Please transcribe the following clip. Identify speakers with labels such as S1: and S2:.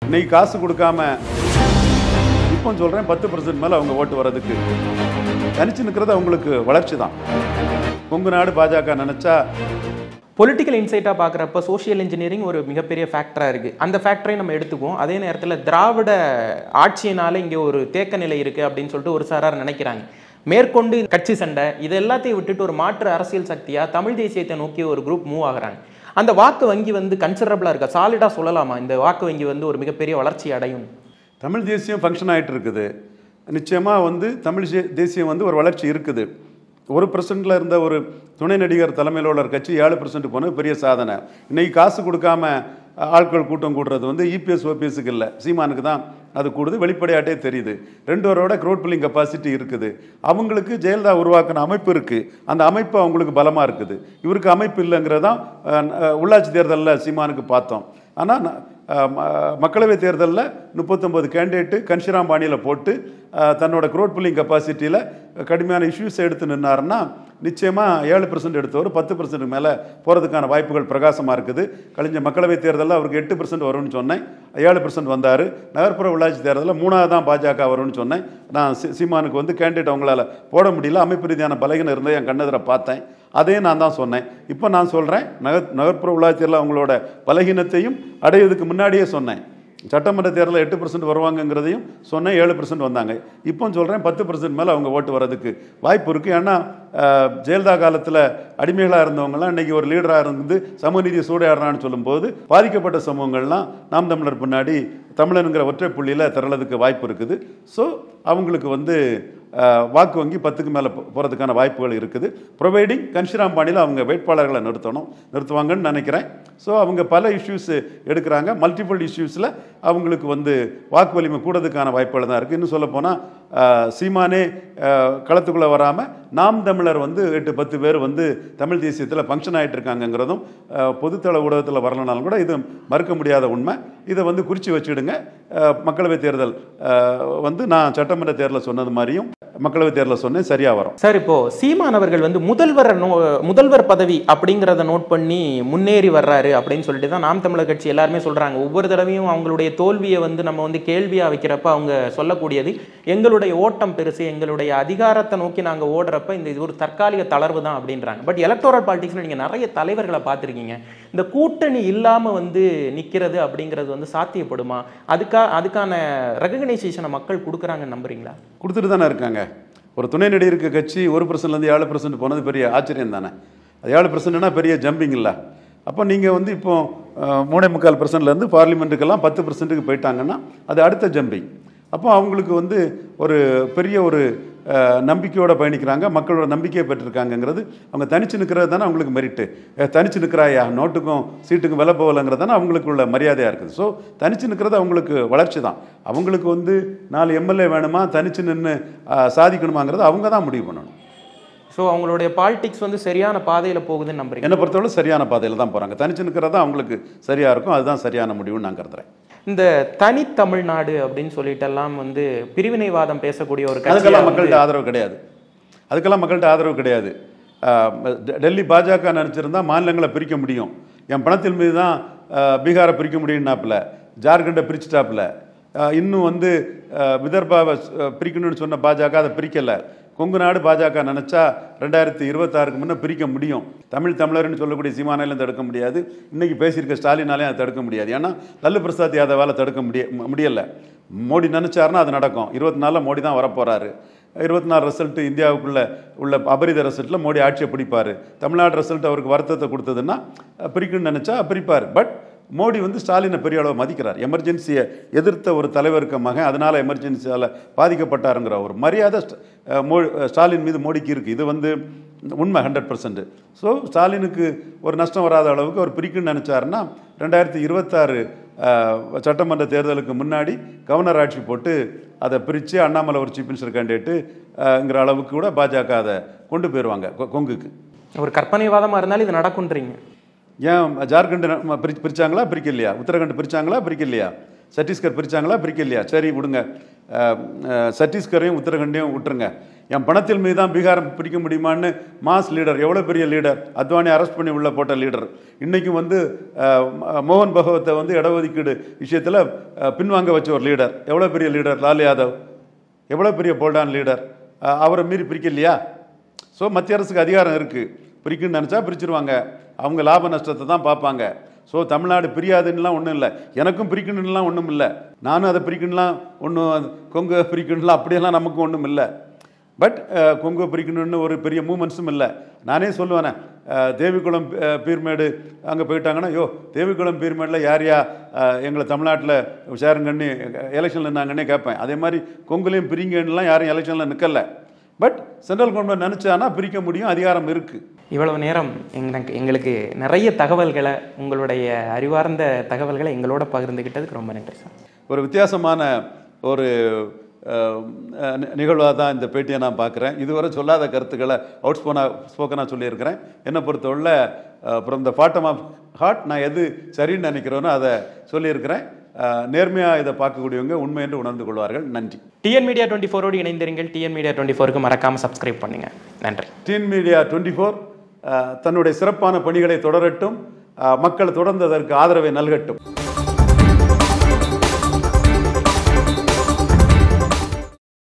S1: இன்னைக்கு காசு கொடுக்காம இப்போ சொல்கிறேன் பத்து பர்சன்ட் மேலே அவங்க ஓட்டு வர்றதுக்கு தனிச்சு நிற்கிறது அவங்களுக்கு வளர்ச்சி தான் கொங்கு நாடு பாஜக நினச்சா
S2: பொலிட்டிக்கல் இன்சைட்டாக பார்க்குறப்ப சோஷியல் இன்ஜினியரிங் ஒரு மிகப்பெரிய ஃபேக்டராக இருக்குது அந்த ஃபேக்டரை நம்ம எடுத்துக்குவோம் அதே நேரத்தில் திராவிட ஆட்சியினால இங்கே ஒரு தேக்க நிலை இருக்குது அப்படின்னு சொல்லிட்டு ஒரு சாரார் நினைக்கிறாங்க மேற்கொண்டு கட்சி சண்டை இது எல்லாத்தையும் விட்டுட்டு ஒரு மாற்று அரசியல் சக்தியாக தமிழ் தேசியத்தை நோக்கி ஒரு குரூப் மூவ் ஆகுறாங்க அந்த வாக்கு வங்கி வந்து கன்சிடரபிளாக இருக்கா சாலிடாக சொல்லலாமா இந்த வாக்கு வங்கி வந்து ஒரு மிகப்பெரிய வளர்ச்சி அடையும்
S1: தமிழ் தேசியம் ஃபங்க்ஷன் ஆகிட்டு இருக்குது நிச்சயமாக வந்து தமிழ் தே- தேசியம் வந்து ஒரு வளர்ச்சி இருக்குது ஒரு பர்சன்டில் இருந்த ஒரு துணை நடிகர் தலைமையில் உள்ள ஒரு கட்சி ஏழு பர்சன்ட் போனது பெரிய சாதனை இன்னைக்கு காசு கொடுக்காம அஹ், ஆட்கள் கூட்டம் கூடுறது வந்து இபிஎஸ் ஓபிஎஸ்க்கு இல்லை சீமானுக்கு தான் அது கூடுது வெளிப்படையாட்டே தெரியுது ரெண்டு வரோட க்ரோட் பில்லிங் கெப்பாசிட்டி இருக்குது அவங்களுக்கு ஜெயலலிதா உருவாக்கின அமைப்பு இருக்குது அந்த அமைப்பு அவங்களுக்கு பலமாக இருக்குது இவருக்கு அமைப்பு இல்லைங்கிறதான் உள்ளாட்சி தேர்தலில் சீமானுக்கு பார்த்தோம் ஆனால் மக்களவைத் தேர்தலில் முப்பத்தொம்பது கேண்டிடேட்டு கன்ஷிராம் பாணியில் போட்டு அஹ், தன்னோட க்ரோட் புல்லிங் கெப்பாசிட்டியில் கடுமையான இஷ்யூஸ் எடுத்து நின்னாருன்னா நிச்சயமாக ஏழு பர்சன்ட் எடுத்தவர் பத்து பர்சன்ட் மேலே போகிறதுக்கான வாய்ப்புகள் பிரகாசமாக இருக்குது கழிஞ்ச மக்களவைத் தேர்தலில் அவருக்கு எட்டு பர்சன்ட் வரும்னு சொன்னேன் ஏழு பர்சன்ட் வந்தார் நகர்ப்புற உள்ளாட்சி தேர்தலில் மூணாவது தான் பாஜக வரும்னு சொன்னேன் நான் சி- சீமானுக்கு வந்து கேண்டிடேட் அவங்களால போட முடியல அமைப்பு ரீதியான பலகீனம் இருந்ததை என் கண்ணெதிர பார்த்தேன் அதையும் நான் தான் சொன்னேன் இப்போ நான் சொல்கிறேன் நகர் நகர்ப்புற உள்ளாட்சியில் அவங்களோட பலகீனத்தையும் அடையிறதுக்கு முன்னாடியே சொன்னேன் சட்டமன்ற தேர்தலில் எட்டு பர்சன்ட் வருவாங்கங்கிறதையும் சொன்னேன் ஏழு பர்சன்ட் வந்தாங்க இப்போ சொல்கிறேன் பத்து பர்சன்ட் மேலே அவங்க ஓட்டு வர்றதுக்கு வாய்ப்பு இருக்குது ஏன்னா அஹ், ஜெயலலிதா காலத்தில் அடிமைகளாக இருந்தவங்கலாம் இன்றைக்கி ஒரு லீடராக இருந்து சமூக நீதியை சூடையாடுறான்னு சொல்லும்போது பாதிக்கப்பட்ட சமூகங்கள்லாம் நாம் தமிழர் பின்னாடி தமிழனுங்கிற ஒற்றை புள்ளியில் திரளதுக்கு வாய்ப்பு இருக்குது ஸோ அவங்களுக்கு வந்து அஹ், வாக்கு வங்கி பத்துக்கு மேலே போகிறதுக்கான வாய்ப்புகள் இருக்குது ப்ரொவைடிங் கன்ஷிராம் பாணியில் அவங்க வேட்பாளர்களை நிறுத்தணும் நிறுத்துவாங்கன்னு நினைக்கிறேன் ஸோ அவங்க பல இஷ்யூஸ் எடுக்கிறாங்க மல்டிபிள் இஷ்யூஸில் அவங்களுக்கு வந்து வாக்கு வலிமை கூடதுக்கான வாய்ப்புகள் தான் இருக்குது இன்னும் சொல்லப்போனால் சீமானே களத்துக்குள்ளே வராமல் நாம் தமிழர் வந்து எட்டு பத்து பேர் வந்து தமிழ் தேசியத்தில் ஃபங்க்ஷன் ஆகிட்டு இருக்காங்கங்கிறதும் அஹ், பொதுத்தள ஊடகத்தில் வரலனாலும் கூட இது மறுக்க முடியாத உண்மை இதை வந்து குறித்து வச்சுடுங்க அஹ், மக்களவைத் தேர்தல் அஹ், வந்து நான் சட்டமன்ற தேர்தலில் சொன்னது மாதிரியும் மக்களவைத் தேர்தலில் சொன்னேன் சரியாக வரும்
S2: சார் இப்போ சீமான் அவர்கள் வந்து முதல்வர் நோ முதல்வர் பதவி அப்படிங்கிறத நோட் பண்ணி முன்னேறி வர்றாரு அப்படின்னு சொல்லிட்டு தான் நாம் தமிழர் கட்சி எல்லாருமே சொல்றாங்க ஒவ்வொரு தடவையும் அவங்களுடைய தோல்வியை வந்து நம்ம வந்து கேள்வியா வைக்கிறப்ப அவங்க சொல்லக்கூடியது எங்களுடைய ஓட்டம் பெருசு எங்களுடைய அதிகாரத்தை நோக்கி நாங்க ஓடுறப்ப இந்த இது ஒரு தற்காலிக தளர்வு தான் அப்படின்றாங்க பட் எலக்டோரல் பாலிடிக்ஸ்ல நீங்க நிறைய தலைவர்களை பார்த்திருக்கீங்க இந்த கூட்டணி இல்லாம வந்து நிக்கிறது அப்படிங்கிறது வந்து சாத்தியப்படுமா அதுக்கா அதுக்கான ரெகனைசேஷனை மக்கள் கொடுக்குறாங்கன்னு நம்புறீங்களா
S1: கொடுத்துட்டு தானே இருக்காங்க ஒரு துணை நடிகருக்கு கட்சி ஒரு பர்சன்ட்லேருந்து ஏழு பர்சன்ட் போனது பெரிய ஆச்சரியம் தானே அது ஏழு பர்சன்ட்னா பெரிய ஜம்பிங் இல்லை அப்போ நீங்கள் வந்து இப்போ அஹ், மூணே முக்கால் பர்சன்ட்லேருந்து பார்லிமெண்ட்டுக்கெல்லாம் பத்து பர்சன்ட்டுக்கு போயிட்டாங்கன்னா அது அடுத்த ஜம்பிங் அப்போ அவங்களுக்கு வந்து ஒரு பெரிய ஒரு அஹ், நம்பிக்கையோட பயணிக்கிறாங்க மக்களோட நம்பிக்கையை பெற்றிருக்காங்கங்கிறது அவங்க தனிச்சு நிற்கிறது தானே அவங்களுக்கு மெரிட்டு அஹ், தனிச்சு நிற்கிறாயா நோட்டுக்கும் சீட்டுக்கும் விலை போகலைங்கிறது தானே அவங்களுக்கு உள்ள மரியாதையாக இருக்குது ஸோ தனிச்சு நிற்கிறது அவங்களுக்கு வளர்ச்சி தான் அவங்களுக்கு வந்து நாலு எம்எல்ஏ வேணுமா தனிச்சு நின்று சாதிக்கணுமாங்கிறது அவங்க தான் முடிவு பண்ணணும்
S2: ஸோ அவங்களுடைய பாலிடிக்ஸ் வந்து சரியான பாதையில போகுதுன்னு நம்புறீங்க
S1: என்னை பொறுத்தவரை சரியான பாதையில் தான் போகிறாங்க தனிச்சு நிற்கிறது தான் அவங்களுக்கு சரியாக இருக்கும் அதுதான் சரியான முடிவுன்னு நான் கருதுறேன்
S2: இந்த தனித்தமிழ்நாடு அப்படின்னு சொல்லிட்டு எல்லாம் வந்து பிரிவினைவாதம் பேசக்கூடிய ஒரு
S1: அதுக்கெல்லாம்
S2: கட்சியா வந்து-
S1: மக்கள்கிட்ட ஆதரவு கிடையாது அதுக்கெல்லாம் மக்கள்கிட்ட ஆதரவு கிடையாது ஆஹ் டெ- டெல்லி பாஜக நினச்சிருந்தா மாநிலங்களை பிரிக்க முடியும் என் பணத்தின் மீது தான் ஆஹ் பீகாரை பிரிக்க முடியும்னாப்புல ஜார்க்கண்டை பிரிச்சுட்டாப்புல ஆஹ் இன்னும் வந்து ஆஹ் விதர்பாவை ஆஹ் பிரிக்கணும்னு சொன்ன பாஜக அதை பிரிக்கலை கொங்கு நாடு பாஜக நினச்சா ரெண்டாயிரத்தி இருபத்தாறுக்கு முன்னே பிரிக்க முடியும் தமிழ் தமிழர்னு சொல்லக்கூடிய சீமானாலையும் தடுக்க முடியாது இன்னைக்கு பேசியிருக்க ஸ்டாலினாலையும் அதை தடுக்க முடியாது ஏன்னா லல்லு பிரசாத் யாதவால் தடுக்க முடிய முடியலை மோடி நினச்சாருன்னா அது நடக்கும் இருபத்தி நாலில் மோடி தான் வரப்போகிறாரு இருபத்தி நாலு ரிசல்ட் இந்தியாவுக்குள்ள உள்ள அபரித ரிசல்ட்டில் மோடி ஆட்சியை பிடிப்பார் தமிழ்நாடு ரிசல்ட் அவருக்கு வருத்தத்தை கொடுத்ததுன்னா அஹ், பிரிக்கணும்னு நினச்சா பிரிப்பார் பட் மோடி வந்து ஸ்டாலினை பெரிய அளவு மதிக்கிறார் எமர்ஜென்சியை எதிர்த்த ஒரு தலைவருக்கு மகன் அதனால் எமர்ஜென்சியால் பாதிக்கப்பட்டாருங்கிற ஒரு மரியாதை ஸ்ட- அஹ், மோ ஸ்டாலின் மீது மோடிக்கு இருக்குது இது வந்து உண்மை ஹண்ட்ரட் பர்சன்ட் ஸோ ஸ்டாலினுக்கு ஒரு நஷ்டம் வராத அளவுக்கு அவர் பிரிக்கணும்னு நினச்சாருன்னா ரெண்டாயிரத்தி இருபத்தாறு சட்டமன்ற தேர்தலுக்கு முன்னாடி கவர்னர் ஆட்சி போட்டு அதை பிரித்து அண்ணாமலை ஒரு சீஃப் மினிஸ்டர் கேண்டிடேட்டுங்கிற அளவுக்கு கூட பாஜக அதை கொண்டு போயிடுவாங்க கொ- கொங்குக்கு
S2: ஒரு கற்பனைவாதமா இருந்தாலும் இது நடக்குன்றீங்க
S1: ஏன் ஜார்க்கண்ட் ந- பிரி பிரிச்சாங்களா பிரிக்கலையா உத்தரகண்ட் பிரிச்சாங்களா பிரிக்கலையா சத்தீஸ்கர் பிரிச்சாங்களா பிரிக்கலையா சரி விடுங்க அஹ், அஹ், சத்தீஸ்கரையும் உத்தரகண்டையும் விட்டுருங்க என் பணத்தில் மீது தான் பீகார் பிரிக்க முடியுமான்னு மாஸ் லீடர் எவ்வளோ பெரிய லீடர் அத்வானி அரெஸ்ட் பண்ணி உள்ள போட்ட லீடர் இன்றைக்கும் வந்து அஹ், ம- மோகன் பகவத்தை வந்து இடஒதுக்கீடு விஷயத்தில் பின்வாங்க வச்ச ஒரு லீடர் எவ்வளோ பெரிய லீடர் லால் யாதவ் எவ்வளோ பெரிய போல்டான் லீடர் அஹ், அவரை மீறி பிரிக்கலையா ஸோ மத்திய அரசுக்கு அதிகாரம் இருக்குது பிரிக்குன்னு நினச்சா பிரிச்சிருவாங்க அவங்க லாப நஷ்டத்தை தான் பார்ப்பாங்க ஸோ தமிழ்நாடு பிரியாதுன்னுலாம் ஒன்றும் இல்லை எனக்கும் பிரிக்கணும்லாம் ஒன்றும் இல்லை நானும் அதை பிரிக்கணும்லாம் ஒன்றும் கொங்கு பிரிக்கணும்லாம் அப்படியெல்லாம் நமக்கு ஒன்றும் இல்லை பட் கொங்கு பிரிக்கணும்னு ஒரு பெரிய மூமெண்ட்ஸும் இல்லை நானே சொல்லுவேனே அஹ், தேவிக்குளம் அஹ், பீர்மேடு அங்கே போயிட்டாங்கன்னா யோ தேவிக்குளம் பீர்மேடில் யார் யா அஹ், எங்களை தமிழ்நாட்டில் சேருங்கன்னு எலெக்ஷனில் நின்னாங்கன்னே கேட்பேன் அதே மாதிரி கொங்குலையும் பிரிங்கன்னுலாம் யாரும் எலெக்ஷனில் நிற்கல பட் சென்ட்ரல் கவர்மெண்ட் நினச்சானா பிரிக்க முடியும் அதிகாரம் இருக்குது
S2: இவ்வளவு நேரம் எங்களுக்கு எங்களுக்கு நிறைய தகவல்களை உங்களுடைய அறிவார்ந்த தகவல்களை எங்களோட பகிர்ந்துக்கிட்டதுக்கு ரொம்ப நன்றி சார்
S1: ஒரு வித்தியாசமான ஒரு நிகழ்வாக தான் இந்த பேட்டியை நான் பார்க்குறேன் இதுவரை சொல்லாத கருத்துக்களை அவுட் ஸ்போனாக ஸ்போக்கனாக சொல்லியிருக்கிறேன் என்னை பொறுத்தவரை அப்புறம் இந்த ஃபாட்டம் ஆஃப் ஹார்ட் நான் எது சரின்னு நினைக்கிறேனோ அதை சொல்லியிருக்கிறேன் நேர்மையாக இதை பார்க்கக்கூடியவங்க உண்மை என்று உணர்ந்து கொள்வார்கள் நன்றி
S2: டிஎன் மீடியா டுவெண்ட்டி ஃபோரோடு இணைந்திருங்கள் டிஎன் மீடியா டுவெண்ட்டி ஃபோருக்கு மறக்காமல் சப்ஸ்கிரைப் பண்ணுங்க நன்றி
S1: டீன் மீடியா டுவெண்ட்டி ஃபோர் தன்னுடைய சிறப்பான பணிகளை தொடரட்டும் அஹ், மக்கள் தொடர்ந்து அதற்கு ஆதரவை நல்கட்டும்